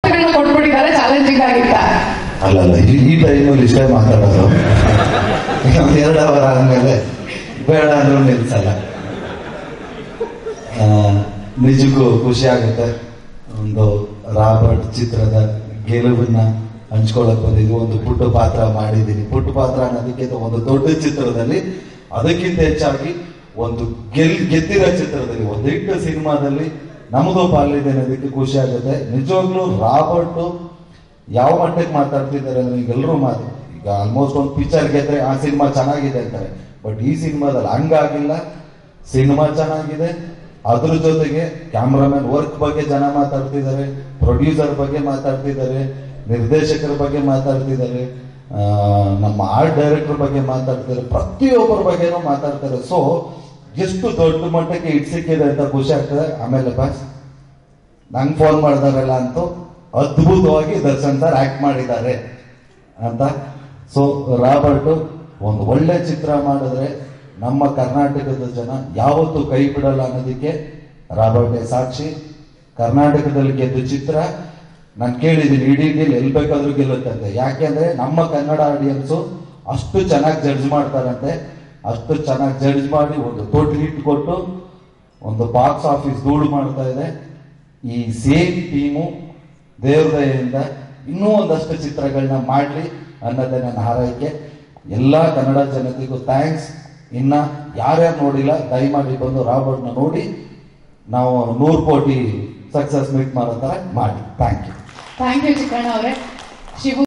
ಮಾತುಗಳನ್ನ ಕೊಟ್ಬಿಟ್ಟಿದ್ದಾರೆ ಚಾಲೆಂಜಿಂಗ್ ಆಗಿತ್ತ ಅಲ್ಲ ಅಲ್ಲ ಈ ಈ ಟೈಮಲ್ಲಿ ಇಷ್ಟೇ ಮಾತಾಡೋದು ಇನ್ನೊಂದು ಎರಡು ಅವರ್ ಆದ್ಮೇಲೆ ಬೇಡ ಅಂದ್ರೂ ನಿಲ್ಸಲ್ಲ ಆ, ನಿಜಕ್ಕೂ ಖುಷಿ ಆಗುತ್ತೆ ಒಂದು ರಾಬರ್ಟ್ ಚಿತ್ರದ ಗೆಲುವನ್ನ ಹಂಚ್ಕೊಳಕ್ ಬಂದಿದ್ವಿ ಒಂದು ಪುಟ್ಟ ಪಾತ್ರ ಮಾಡಿದ್ದೀನಿ ಪುಟ್ಟ ಪಾತ್ರ ಅನ್ನೋದಕ್ಕಿಂತ ಒಂದು ದೊಡ್ಡ ಚಿತ್ರದಲ್ಲಿ ಅದಕ್ಕಿಂತ ಹೆಚ್ಚಾಗಿ ಒಂದು ಗೆಲ್ ಗೆದ್ದಿರೋ ಚಿತ್ರದಲ್ಲಿ ಒಂದು ಹಿಟ್ಟು ಸಿನಿಮಾದಲ್ಲಿ ನಮ್ಮದು ಪಾಲಿದೆ ಅನ್ನೋದಕ್ಕೆ ಖುಷಿ ಆಗುತ್ತೆ ನಿಜವಾಗ್ಲೂ ರಾಬರ್ಟ್ ಯಾವ ಮಟ್ಟಕ್ಕೆ ಮಾತಾಡ್ತಿದ್ದಾರೆ ಅಂದ್ರೆ ಈಗೆಲ್ಲರೂ ಮಾತು ಈಗ ಆಲ್ಮೋಸ್ಟ್ ಒಂದು ಪಿಕ್ಚರ್ ಗೆದ್ರೆ ಆ ಸಿನಿಮಾ ಚೆನ್ನಾಗಿದೆ ಅಂತಾರೆ ಬಟ್ ಈ ಸಿನಿಮಾದಲ್ಲಿ ಹಂಗಾಗಿಲ್ಲ ಸಿನಿಮಾ ಚೆನ್ನಾಗಿದೆ ಅದ್ರ ಜೊತೆಗೆ ಕ್ಯಾಮ್ರಾಮನ್ ವರ್ಕ್ ಬಗ್ಗೆ ಜನ ಮಾತಾಡ್ತಿದ್ದಾರೆ ಪ್ರೊಡ್ಯೂಸರ್ ಬಗ್ಗೆ ಮಾತಾಡ್ತಿದ್ದಾರೆ ನಿರ್ದೇಶಕರ ಬಗ್ಗೆ ಮಾತಾಡ್ತಿದ್ದಾರೆ ಆ, ನಮ್ಮ ಆರ್ಟ್ ಡೈರೆಕ್ಟರ್ ಬಗ್ಗೆ ಮಾತಾಡ್ತಿದ್ದಾರೆ ಪ್ರತಿಯೊಬ್ಬರ ಬಗ್ಗೆನೂ ಮಾತಾಡ್ತಾರೆ ಸೊ ಎಷ್ಟು ದೊಡ್ಡ ಮಟ್ಟಕ್ಕೆ ಇಟ್ ಸಿಕ್ಕಿದೆ ಅಂತ ಖುಷಿ ಆಗ್ತದೆ ಆಮೇಲೆ ಬಸ್ ನಂಗೆ ಫೋನ್ ಮಾಡಿದಾರಲ್ಲ ಅಂತೂ ಅದ್ಭುತವಾಗಿ ದರ್ಶನ್ ಸರ್ ಆಕ್ಟ್ ಮಾಡಿದ್ದಾರೆ ಅಂತ ಸೊ ರಾಬರ್ಟ್ ಒಂದು ಒಳ್ಳೆ ಚಿತ್ರ ಮಾಡಿದ್ರೆ ನಮ್ಮ ಕರ್ನಾಟಕದ ಜನ ಯಾವತ್ತೂ ಕೈ ಬಿಡಲ್ಲ ಅನ್ನೋದಕ್ಕೆ ರಾಬರ್ಟೇ ಸಾಕ್ಷಿ ಕರ್ನಾಟಕದಲ್ಲಿ ಗೆದ್ದ ಚಿತ್ರ ನಾನು ಕೇಳಿದ್ದೀನಿ ಇಡೀ ಡೀಲ್ ಎಲ್ಲಿ ಬೇಕಾದ್ರೂ ಗೆಲ್ಲುತ್ತಂತೆ ಯಾಕೆಂದ್ರೆ ನಮ್ಮ ಕನ್ನಡ ಆಡಿಯನ್ಸು ಅಷ್ಟು ಚೆನ್ನಾಗಿ ಜಡ್ಜ್ ಮಾಡ್ತಾರಂತೆ ಅಷ್ಟು ಚೆನ್ನಾಗಿ ಜಡ್ಜ್ ಮಾಡಿ ಒಂದು ದೊಡ್ಡ ಹಿಟ್ ಕೊಟ್ಟು ಒಂದು ಬಾಕ್ಸ್ ಆಫೀಸ್ ಧೂಳು ಮಾಡ್ತಾ ಇದೆ ಈ ಸೇಮ್ ಟೀಮು ದೇವ್ರ ದಯೆಯಿಂದ ಇನ್ನೂ ಒಂದಷ್ಟು ಚಿತ್ರಗಳನ್ನ ಮಾಡಲಿ ಅನ್ನೋದೇ ನನ್ನ ಹಾರೈಕೆ ಎಲ್ಲ ಕನ್ನಡ ಜನತೆಗೂ ಥ್ಯಾಂಕ್ಸ್ ಇನ್ನ ಯಾರ್ಯಾರು ನೋಡಿಲ್ಲ ದಯಮಾಡಿ ಬಂದು ರಾಬರ್ಟ್ನ ನೋಡಿ ನಾವು ನೂರು ಕೋಟಿ ಸಕ್ಸಸ್ ಮೀಟ್ ಮಾಡೋ ಥರ ಮಾಡಿ thank you thank you Chikkanna ಅವರೇ ಶಿವು